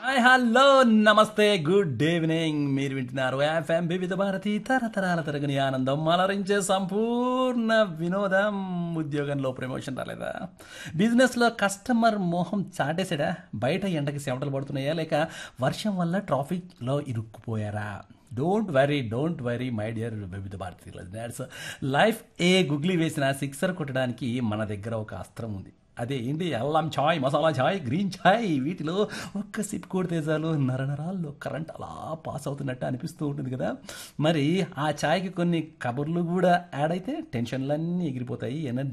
hi hello నమస్తే good evening మీరు వింటున్నారు ఎఫ్ఎం వివిధ భారతి తరతరాల తరగని ఆనందం అలరించే సంపూర్ణ వినోదం ఉద్యోగంలో ప్రమోషన్ రాలేదా బిజినెస్లో కస్టమర్ మోహం చాటేసాడా బయట ఎండకి చెమటలు పడుతున్నాయా లేక వర్షం వల్ల ట్రాఫిక్లో ఇరుక్కుపోయారా don't worry don't worry my dear Vividh Bharati listeners life ఏ గుగ్లీ వేసిన సిక్సర్ కొట్టడానికి మన దగ్గర ఒక అస్త్రం ఉంది అదే ఏంటి అల్లం ఛాయ్ మసాలా ఛాయ్ గ్రీన్ ఛాయ్ వీటిలో ఒక్క సిప్ కొడితే చాలు నరనరాల్లో కరెంట్ అలా పాస్ అవుతున్నట్టు అనిపిస్తూ ఉంటుంది కదా మరి ఆ ఛాయ్కి కొన్ని కబుర్లు కూడా యాడ్ అయితే టెన్షన్లన్నీ ఎగిరిపోతాయి ఎనర్జీ